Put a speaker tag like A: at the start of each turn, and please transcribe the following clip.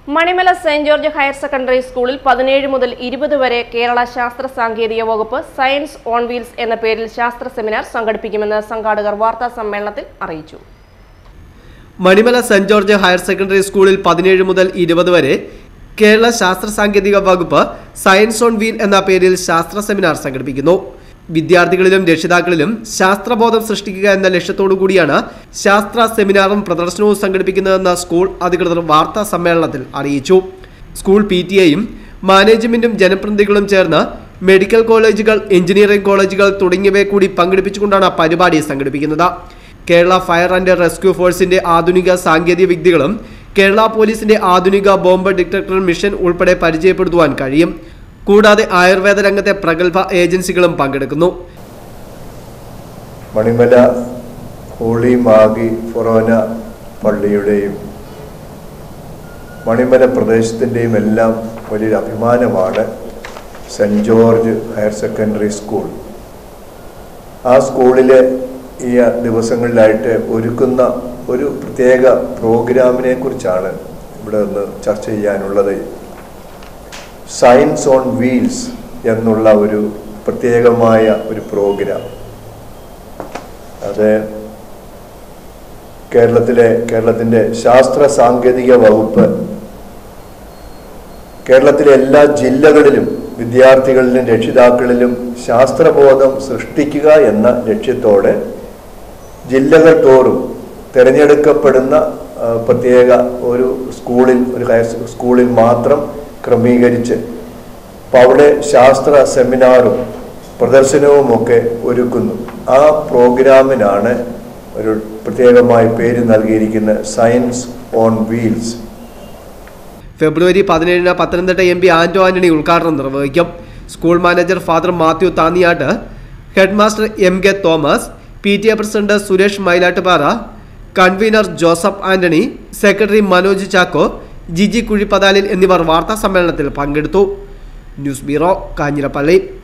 A: Manimala Saint George higher secondary സ്കൂളിൽ പതിനേഴ് മുതൽ ഇരുപത് വരെ കേരള ശാസ്ത്ര സാങ്കേതിക വകുപ്പ് സയൻസ് ഓൺ വീൽസ് എന്ന പേരിൽ ശാസ്ത്ര സെമിനാർ സംഘടിപ്പിക്കുമെന്ന് സംഘാടകർ വാർത്താ സമ്മേളനത്തിൽ അറിയിച്ചു
B: Manimala Saint George higher secondary സ്കൂളിൽ പതിനേഴ് മുതൽ ഇരുപത് വരെ കേരള ശാസ്ത്ര സാങ്കേതിക വകുപ്പ് സയൻസ് ഓൺ വീൽ എന്ന പേരിൽ ശാസ്ത്ര സെമിനാർ സംഘടിപ്പിക്കുന്നു വിദ്യാർത്ഥികളിലും രക്ഷിതാക്കളിലും ശാസ്ത്രബോധം സൃഷ്ടിക്കുക എന്ന ലക്ഷ്യത്തോടു കൂടിയാണ് ശാസ്ത്ര സെമിനാറും പ്രദർശനവും സംഘടിപ്പിക്കുന്നതെന്ന് സ്കൂൾ അധികൃതർ വാർത്താ സമ്മേളനത്തിൽ അറിയിച്ചു സ്കൂൾ പി ടി എയും മാനേജ്മെന്റും ജനപ്രതിനിധികളും ചേർന്ന് മെഡിക്കൽ കോളേജുകൾ എഞ്ചിനീയറിംഗ് കോളേജുകൾ തുടങ്ങിയവയെ കൂടി പങ്കെടുപ്പിച്ചുകൊണ്ടാണ് പരിപാടി സംഘടിപ്പിക്കുന്നത് കേരള ഫയർ ആൻഡ് റെസ്ക്യൂ ഫോഴ്സിന്റെ ആധുനിക സാങ്കേതിക വിദ്യകളും കേരള പോലീസിന്റെ ആധുനിക ബോംബ് ഡിറ്റക്ടർ മിഷൻ ഉൾപ്പെടെ പരിചയപ്പെടുത്തുവാൻ കഴിയും കൂടാതെ ആയുർവേദ രംഗത്തെ പ്രഗത്ഭ ഏജൻസികളും പങ്കെടുക്കുന്നു
C: മണിമല ഹോളി മാഗി ഫൊറോന പള്ളിയുടെയും മണിമല പ്രദേശത്തിൻ്റെയും എല്ലാം വലിയൊരു അഭിമാനമാണ് Saint George higher secondary school ആ സ്കൂളിലെ ഈ ദിവസങ്ങളിലായിട്ട് ഒരുക്കുന്ന ഒരു പ്രത്യേക പ്രോഗ്രാമിനെ കുറിച്ചാണ് ഇവിടെ ഒന്ന് ചർച്ച ചെയ്യാനുള്ളത് സയൻസ് ഓൺ വീൽസ് എന്നുള്ള ഒരു പ്രത്യേകമായ ഒരു പ്രോഗ്രാം അത് കേരളത്തിലെ കേരളത്തിൻ്റെ ശാസ്ത്ര സാങ്കേതിക വകുപ്പ് കേരളത്തിലെ എല്ലാ ജില്ലകളിലും വിദ്യാർത്ഥികളിലും രക്ഷിതാക്കളിലും ശാസ്ത്രബോധം സൃഷ്ടിക്കുക എന്ന ലക്ഷ്യത്തോടെ ജില്ലകൾ തോറും തിരഞ്ഞെടുക്കപ്പെടുന്ന ആ, പ്രത്യേക ഒരു സ്കൂളിൽ ഒരു ഹയർ സ്കൂളിൽ മാത്രം ക്രമീകരിച്ച് അപ്പോൾ അവിടെ ശാസ്ത്ര സെമിനാറും പ്രദർശനവുമൊക്കെ ഒരുക്കുന്നു ആ പ്രോഗ്രാമിനാണ് ഒരു പ്രത്യേകമായി പേര് നൽകിയിരിക്കുന്ന സയൻസ് ഓൺ വീൽസ്
B: ഫെബ്രുവരി പതിനേഴിന് പത്തനംതിട്ട എം പി ആന്റോ ആന്റണി ഉദ്ഘാടനം നിർവഹിക്കും school manager father Mathew Thanniyattu head master M K Thomas P T A president Suresh Mylattupara convener Joseph Antony secretary Manoj Chacko Jiji Kuzhippathalil എന്നിവർ വാർത്താ സമ്മേളനത്തിൽ പങ്കെടുത്തു ന്യൂസ് ബ്യൂറോ കാഞ്ഞിരപ്പള്ളി